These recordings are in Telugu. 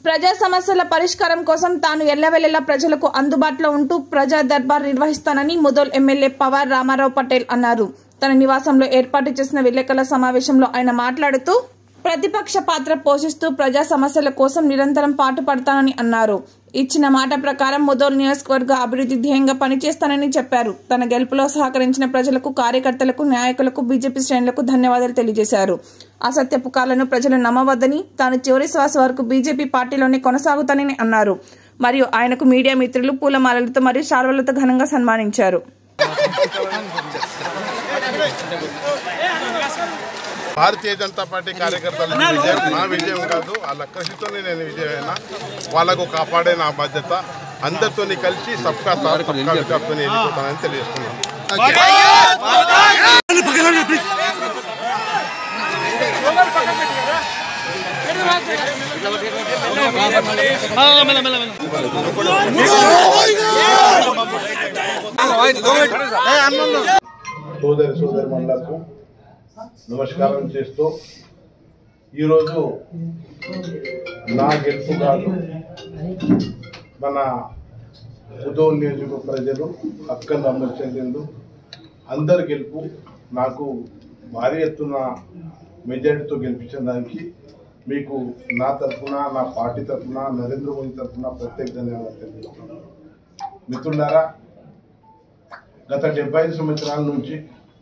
ప్రజా సమస్యల పరిష్కారం కోసం తాను ఎల్లవెల్లలా ప్రజలకు అందుబాటులో ఉంటూ ప్రజా దర్బార్ నిర్వహిస్తానని ముదోల్ ఎమ్మెల్యే పవార్ రామారావు పటేల్ అన్నారు తన నివాసంలో ఏర్పాటు చేసిన విలేకరుల సమావేశంలో ఆయన మాట్లాడుతూ ప్రతిపక్ష పాత్ర పోషిస్తూ ప్రజా సమస్యల కోసం నిరంతరం పాటుపడతానని అన్నారు ఇచ్చిన మాట ప్రకారం ముదోల్ నియోజకవర్గ అభివృద్ధి ధ్యేయంగా పనిచేస్తానని చెప్పారు తన గెలుపులో సహకరించిన ప్రజలకు కార్యకర్తలకు నాయకులకు బీజేపీ శ్రేణులకు ధన్యవాదాలు తెలియజేశారు అసత్య పుకార్లను ప్రజలు నమ్మవద్దని తాను చివరి శ్వాస వరకు బీజేపీ పార్టీలోనే కొనసాగుతానని అన్నారు మరియు ఆయనకు మీడియా మిత్రులు పూలమాలలతో మరియు శాల్వలతో ఘనంగా సన్మానించారు భారతీయ జనతా పార్టీ కార్యకర్తల విజయం నా విజయం కాదు వాళ్ళ కృషితోనే నేను విజయమైనా వాళ్ళకు కాపాడే నా బాధ్యత అందరితో కలిసి సబ్కా సార్ సబ్కా వికాస్తో వెళ్ళిపోతానని తెలియజేస్తున్నాను సోదరి సోదరి మండలకు నమస్కారం చేస్తూ ఈరోజు నా గెలుపు కాదు మన ఉదయం నియోజక ప్రజలు అక్కలు అమలు చెందిండు అందరి గెలుపు నాకు భారీ ఎత్తున మెజారిటీతో గెలిపించడానికి మీకు నా తరఫున నా పార్టీ తరఫున నరేంద్ర మోదీ తరఫున ప్రత్యేక ధన్యవాదాలు తెలియజేస్తున్నాను మిత్రులారా గత డెబ్బై ఐదు సంవత్సరాల నుంచి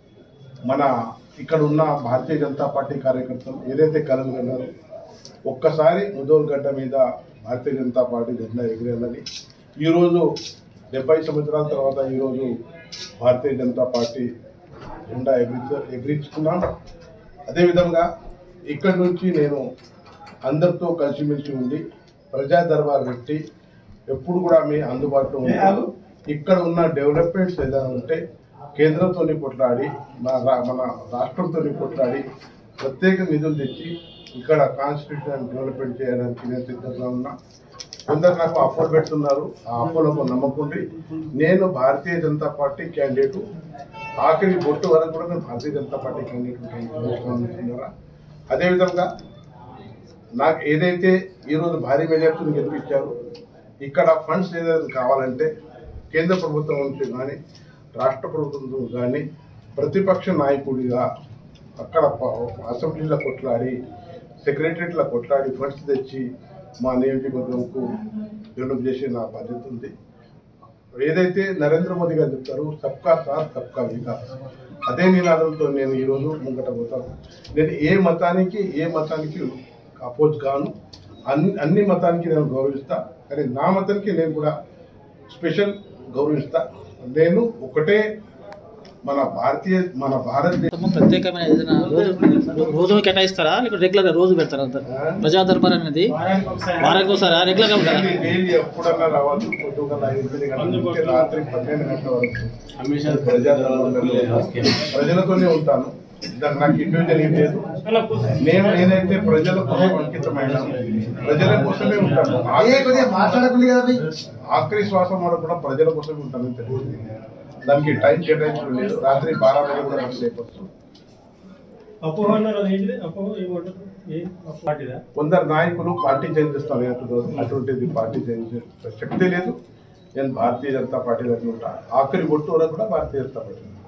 మన ఇక్కడ ఉన్న భారతీయ జనతా పార్టీ కార్యకర్తలు ఏదైతే కలలు కన్నారో ఒక్కసారి ముదోల్ గడ్డ మీద భారతీయ జనతా పార్టీ జెండా ఎగిరేయాలని ఈరోజు డెబ్బై సంవత్సరాల తర్వాత ఈరోజు భారతీయ జనతా పార్టీ జెండా ఎగిరి ఎగిరించుకున్నాం అదేవిధంగా ఇక్కడి నుంచి నేను అందరితో కలిసిమెలిసి ఉండి ప్రజా దర్బార్ పెట్టి ఎప్పుడు కూడా మీ అందుబాటులో ఉంటాను ఇక్కడ ఉన్న డెవలప్మెంట్స్ ఏదైనా ఉంటే కేంద్రంతో కొట్లాడి మన రా- మన రాష్ట్రంతో కొట్లాడి ప్రత్యేక నిధులు తెచ్చి ఇక్కడ కాన్స్టిట్యూషన్ డెవలప్మెంట్ చేయడానికి నేను సిద్ధంగా ఉన్నా కొందరు నాకు ఆఫర్ పెడుతున్నారు ఆ ఆఫర్లకు నమ్మకండి నేను భారతీయ జనతా పార్టీ క్యాండిడేట్ ఆఖరి బొట్టు వరకు కూడా నేను భారతీయ జనతా పార్టీ క్యాండిడేట్ అనుకుంటున్నారా అదేవిధంగా నాకు ఏదైతే ఈరోజు భారీ మెజార్టీని గెలిపించారు ఇక్కడ ఫండ్స్ ఏదైనా కావాలంటే కేంద్ర ప్రభుత్వం నుంచి కానీ రాష్ట్ర ప్రభుత్వం నుంచి కానీ ప్రతిపక్ష నాయకుడిగా అక్కడ ప- అసెంబ్లీలో కొట్లాడి సెక్రటరియట్లో కొట్లాడి ఫండ్స్ తెచ్చి మా నియోజకవర్గంకు డెవలప్ చేసే నా బాధ్యత ఉంది ఏదైతే నరేంద్ర మోదీ గారు చెప్తారు సబ్కా సాత్ సబ్కా వికాస్ అదే నినాదంతో నేను ఈరోజు ముంగట పోతాను నేను ఏ మతానికి ఏ మతానికి అపోజ్ కాను అన్ని అన్ని మతానికి నేను గౌరవిస్తా కానీ నా మతానికి నేను కూడా స్పెషల్ గౌరవిస్తా నేను ఒకటే మన భారతీయ మన భారతదేశ మొత్తం ప్రత్యేకమైన ఏదైనా రోజు రోజు కేటాయిస్తారా లేకపోతే రెగ్యులర్ గా రోజు పెడతారా అంతా ప్రజా దర్బార్ అనేది వారానికి ఒకసారా రెగ్యులర్ గా ఉంటారా డైలీ డైలీ ఎప్పుడన్నా రావచ్చు పొద్దుగల ఎనిమిది గంటల నుంచి రాత్రి పన్నెండు గంటల వరకు ప్రజా ప్రజలతోనే ఉంటాను దానికి నాకు ఇండివిజువల్ ఏం లేదు నేను ఏదైతే ప్రజల కోసం అంకితమైన ప్రజల కోసమే ఉంటాను ఆఖరి- మాట్లాడకుండా కదా భయ్ ఆఖరి శ్వాస వరకు కూడా ప్రజల కోసమే ఉంటానని తెలియదు దానికి టైం కేటాయించడం లేదు రాత్రి బారా వరకు కూడా నాకు లేపొచ్చు అపోహ అన్నారు అది ఏంటిది అపోహ ఏమంటారు ఏం అపోహ పార్టీదా కొందరు నాయకులు పార్టీ చేంజ్ చేస్తాను అంటున్నారు అటువంటిది పార్టీ చేంజ్ చేసే శక్తి లేదు నేను భారతీయ జనతా పార్టీలో ఉంటా ఆఖరి ఒట్టు వరకు కూడా భారతీయ జనతా పార్టీ